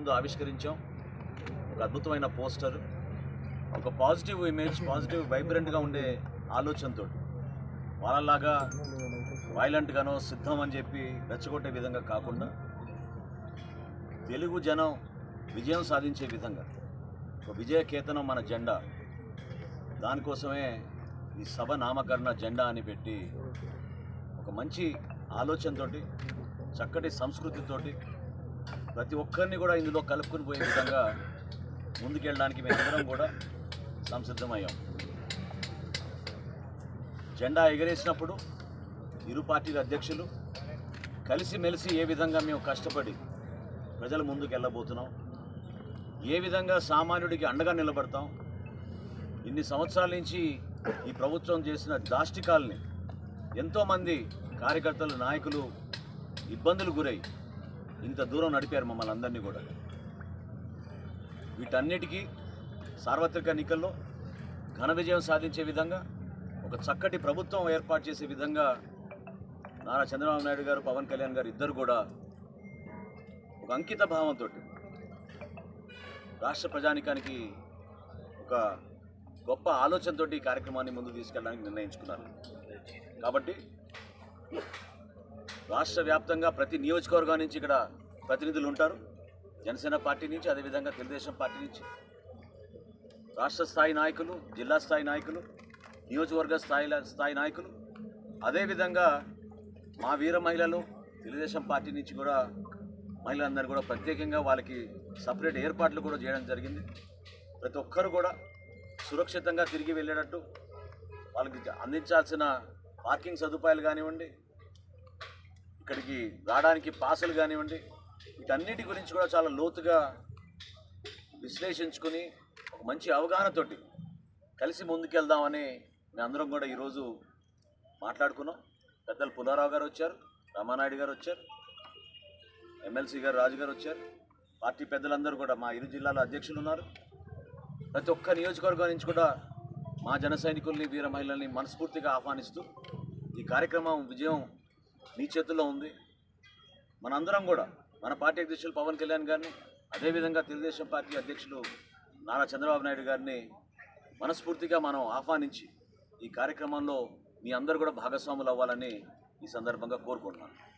ముందు ఆవిష్కరించాం ఒక అద్భుతమైన పోస్టర్ ఒక పాజిటివ్ ఇమేజ్ పాజిటివ్ వైబ్రెంట్గా ఉండే ఆలోచనతో వాళ్ళలాగా వైలెంట్గానో సిద్ధం అని చెప్పి రెచ్చగొట్టే విధంగా కాకుండా తెలుగు జనం విజయం సాధించే విధంగా ఒక విజయ కేతనం మన జెండా దానికోసమే ఈ సభ నామకరణ జెండా అని పెట్టి ఒక మంచి ఆలోచనతోటి చక్కటి సంస్కృతితోటి ప్రతి ఒక్కరిని కూడా ఇందులో కలుపుకొని పోయే విధంగా ముందుకెళ్ళడానికి మేమందరం కూడా సంసిద్ధమయ్యాం జెండా ఎగరేసినప్పుడు ఇరు పార్టీల అధ్యక్షులు కలిసిమెలిసి ఏ విధంగా మేము కష్టపడి ప్రజల ముందుకు వెళ్ళబోతున్నాం ఏ విధంగా సామాన్యుడికి అండగా నిలబడతాం ఇన్ని సంవత్సరాల నుంచి ఈ ప్రభుత్వం చేసిన దాష్టికాల్ని ఎంతోమంది కార్యకర్తలు నాయకులు ఇబ్బందులు గురై ఇంత దూరం నడిపారు మమ్మల్ని అందరినీ కూడా వీటన్నిటికీ సార్వత్రిక ఎన్నికల్లో ఘన విజయం సాధించే విధంగా ఒక చక్కటి ప్రభుత్వం ఏర్పాటు చేసే విధంగా నారా చంద్రబాబు నాయుడు గారు పవన్ కళ్యాణ్ గారు ఇద్దరు కూడా ఒక అంకిత భావంతో రాష్ట్ర ప్రజానికానికి ఒక గొప్ప ఆలోచనతో ఈ కార్యక్రమాన్ని ముందుకు తీసుకెళ్ళడానికి నిర్ణయించుకున్నారు కాబట్టి రాష్ట్ర వ్యాప్తంగా ప్రతి నియోజకవర్గం నుంచి ఇక్కడ ప్రతినిధులు ఉంటారు జనసేన పార్టీ నుంచి అదేవిధంగా తెలుగుదేశం పార్టీ నుంచి రాష్ట్ర స్థాయి నాయకులు జిల్లా స్థాయి నాయకులు నియోజకవర్గ స్థాయి స్థాయి నాయకులు అదేవిధంగా మా వీర మహిళలు తెలుగుదేశం పార్టీ నుంచి కూడా మహిళలందరూ కూడా ప్రత్యేకంగా వాళ్ళకి సపరేట్ ఏర్పాట్లు కూడా చేయడం జరిగింది ప్రతి ఒక్కరు కూడా సురక్షితంగా తిరిగి వెళ్ళేటట్టు వాళ్ళకి అందించాల్సిన పార్కింగ్ సదుపాయాలు కానివ్వండి ఇక్కడికి రావడానికి పాసులు కానివ్వండి వీటన్నిటి గురించి కూడా చాలా లోతుగా విశ్లేషించుకుని ఒక మంచి అవగాహనతోటి కలిసి ముందుకెళ్దామని మేమందరం కూడా ఈరోజు మాట్లాడుకున్నాం పెద్దలు పుల్లారావు గారు వచ్చారు రామానాయుడు గారు వచ్చారు ఎమ్మెల్సీ గారు రాజు గారు వచ్చారు పార్టీ పెద్దలందరూ కూడా మా ఇరు జిల్లాల అధ్యక్షులు ఉన్నారు ప్రతి ఒక్క నియోజకవర్గం నుంచి కూడా మా జన సైనికుల్ని వీర మహిళల్ని మనస్ఫూర్తిగా ఆహ్వానిస్తూ ఈ కార్యక్రమం విజయం మీ చేతుల్లో ఉంది మనందరం కూడా మన పార్టీ అధ్యక్షులు పవన్ కళ్యాణ్ గారిని అదేవిధంగా తెలుగుదేశం పార్టీ అధ్యక్షులు నారా చంద్రబాబు నాయుడు గారిని మనస్ఫూర్తిగా మనం ఆహ్వానించి ఈ కార్యక్రమంలో మీ అందరూ కూడా భాగస్వాములు అవ్వాలని ఈ సందర్భంగా కోరుకుంటున్నాను